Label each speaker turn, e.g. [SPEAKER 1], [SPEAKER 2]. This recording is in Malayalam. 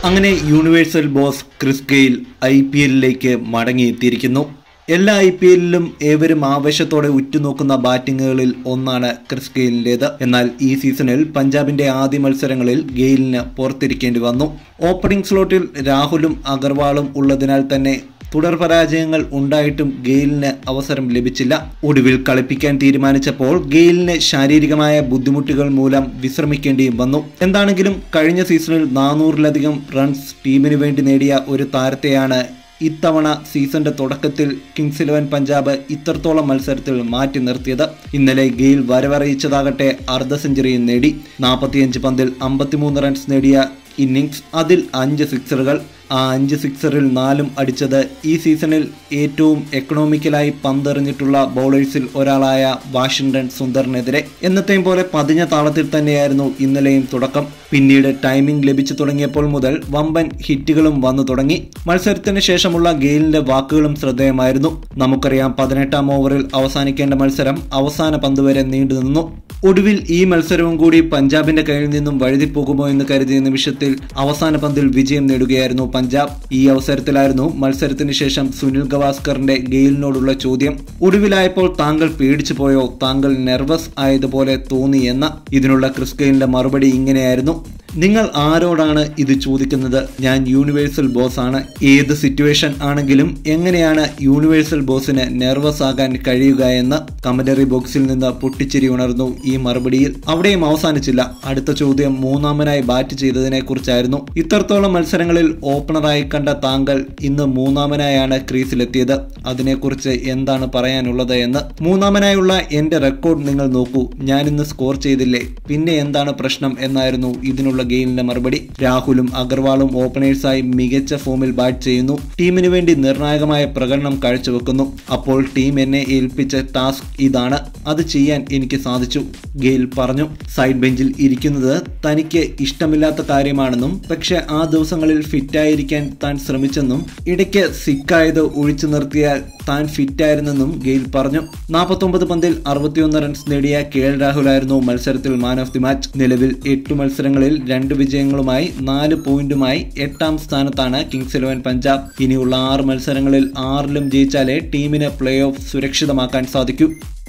[SPEAKER 1] അങ്ങനെ universal boss Chris Gayle I P എല്ലിലേക്ക് മടങ്ങിയെത്തിയിരിക്കുന്നു എല്ലാ ഐ പി എല്ലിലും ഏവരും ആവേശത്തോടെ ഉറ്റുനോക്കുന്ന ബാറ്റിങ്ങുകളിൽ ഒന്നാണ് ക്രിസ് ഗെയിലിൻ്റേത് എന്നാൽ ഈ സീസണിൽ പഞ്ചാബിന്റെ ആദ്യ മത്സരങ്ങളിൽ ഗെയിലിന് പുറത്തിരിക്കേണ്ടി വന്നു ഓപ്പണിംഗ് സ്ലോട്ടിൽ രാഹുലും അഗർവാളും ഉള്ളതിനാൽ തന്നെ തുടർ പരാജയങ്ങൾ ഉണ്ടായിട്ടും ഗെയിലിന് അവസരം ലഭിച്ചില്ല ഒടുവിൽ കളിപ്പിക്കാൻ തീരുമാനിച്ചപ്പോൾ ഗെയിലിന് ശാരീരികമായ ബുദ്ധിമുട്ടുകൾ മൂലം വിശ്രമിക്കേണ്ടിയും വന്നു എന്താണെങ്കിലും കഴിഞ്ഞ സീസണിൽ നാനൂറിലധികം റൺസ് ടീമിന് വേണ്ടി നേടിയ ഒരു താരത്തെയാണ് ഇത്തവണ സീസന്റെ തുടക്കത്തിൽ കിങ്സ് ഇലവൻ പഞ്ചാബ് ഇത്രത്തോളം മത്സരത്തിൽ മാറ്റി നിർത്തിയത് ഇന്നലെ ഗെയിൽ വരവറിയിച്ചതാകട്ടെ അർദ്ധ സെഞ്ചുറിയും നേടി നാൽപ്പത്തിയഞ്ച് പന്തിൽ അമ്പത്തിമൂന്ന് റൺസ് നേടിയ ഇന്നിങ്സ് അതിൽ അഞ്ച് സിക്സറുകൾ ആ അഞ്ച് സിക്സറിൽ നാലും അടിച്ചത് ഈ സീസണിൽ ഏറ്റവും എക്കണോമിക്കലായി പന്തെറിഞ്ഞിട്ടുള്ള ബൗളേഴ്സിൽ ഒരാളായ വാഷിംഗ്ടൺ സുന്ദറിനെതിരെ എന്നത്തെയും പോലെ പതിഞ്ഞ താളത്തിൽ തന്നെയായിരുന്നു ഇന്നലെയും തുടക്കം പിന്നീട് ടൈമിംഗ് ലഭിച്ചു തുടങ്ങിയപ്പോൾ മുതൽ വമ്പൻ ഹിറ്റുകളും വന്നു തുടങ്ങി മത്സരത്തിന് ശേഷമുള്ള ഗെയിലിന്റെ വാക്കുകളും ശ്രദ്ധേയമായിരുന്നു നമുക്കറിയാം പതിനെട്ടാം ഓവറിൽ അവസാനിക്കേണ്ട മത്സരം അവസാന പന്ത് വരെ നീണ്ടുനിന്നു ഒടുവിൽ ഈ മത്സരവും കൂടി പഞ്ചാബിന്റെ കയ്യിൽ നിന്നും വഴുതിപ്പോകുമോ എന്ന് കരുതിയ നിമിഷത്തിൽ അവസാന പന്തിൽ വിജയം നേടുകയായിരുന്നു പഞ്ചാബ് ഈ അവസരത്തിലായിരുന്നു മത്സരത്തിന് ശേഷം സുനിൽ ഗവാസ്കറിന്റെ ഗെയിലിനോടുള്ള ചോദ്യം ഒടുവിലായപ്പോൾ താങ്കൾ പേടിച്ചു പോയോ താങ്കൾ നെർവസ് ആയതുപോലെ തോന്നി എന്ന ഇതിനുള്ള ക്രിസ് ഗെയിലിന്റെ മറുപടി ഇങ്ങനെയായിരുന്നു നിങ്ങൾ ആരോടാണ് ഇത് ചോദിക്കുന്നത് ഞാൻ യൂണിവേഴ്സൽ ബോസ് ആണ് ഏത് സിറ്റുവേഷൻ ആണെങ്കിലും എങ്ങനെയാണ് യൂണിവേഴ്സൽ ബോസിന് നെർവസ് ആകാൻ കഴിയുക എന്ന് കമന്ററി ബോക്സിൽ നിന്ന് പൊട്ടിച്ചിരി ഉണർന്നു ഈ മറുപടിയിൽ അവിടെയും അവസാനിച്ചില്ല അടുത്ത ചോദ്യം മൂന്നാമനായി ബാറ്റ് ചെയ്തതിനെ കുറിച്ചായിരുന്നു ഇത്രത്തോളം മത്സരങ്ങളിൽ ഓപ്പണറായി കണ്ട താങ്കൾ ഇന്ന് മൂന്നാമനായാണ് ക്രീസിലെത്തിയത് അതിനെക്കുറിച്ച് എന്താണ് പറയാനുള്ളത് എന്ന് മൂന്നാമനായുള്ള എന്റെ റെക്കോർഡ് നിങ്ങൾ നോക്കൂ ഞാൻ ഇന്ന് സ്കോർ ചെയ്തില്ലേ പിന്നെ എന്താണ് പ്രശ്നം എന്നായിരുന്നു ഇതിനുള്ള ഗെയിലിന്റെ മറുപടി രാഹുലും അഗർവാളും ഓപ്പണേഴ്സായി മികച്ച ഫോമിൽ ബാറ്റ് ചെയ്യുന്നു ടീമിന് വേണ്ടി നിർണായകമായ പ്രകടനം കാഴ്ചവെക്കുന്നു അപ്പോൾ ടീം എന്നെ ഏൽപ്പിച്ച ടാസ്ക് ഇതാണ് അത് ചെയ്യാൻ എനിക്ക് സാധിച്ചു ഗെയിൽ പറഞ്ഞു സൈഡ് ബെഞ്ചിൽ ഇരിക്കുന്നത് തനിക്ക് ഇഷ്ടമില്ലാത്ത കാര്യമാണെന്നും പക്ഷെ ആ ദിവസങ്ങളിൽ ഫിറ്റായിരിക്കാൻ താൻ ശ്രമിച്ചെന്നും ഇടയ്ക്ക് സിക്കായത് ഒഴിച്ചു നിർത്തിയാൽ താൻ ഫിറ്റായിരുന്നെന്നും ഗെയിൽ പറഞ്ഞു നാൽപ്പത്തൊമ്പത് പന്തിൽ അറുപത്തിയൊന്ന് റൺസ് നേടിയ കെ എൽ രാഹുലായിരുന്നു മത്സരത്തിൽ മാൻ ഓഫ് ദി മാച്ച് നിലവിൽ എട്ട് മത്സരങ്ങളിൽ രണ്ട് വിജയങ്ങളുമായി നാല് പോയിന്റുമായി എട്ടാം സ്ഥാനത്താണ് കിങ്സ് ഇലവൻ പഞ്ചാബ് ഇനിയുള്ള ആറ് മത്സരങ്ങളിൽ ആറിലും ജയിച്ചാലേ ടീമിന് പ്ലേ ഓഫ് സുരക്ഷിതമാക്കാൻ സാധിക്കൂ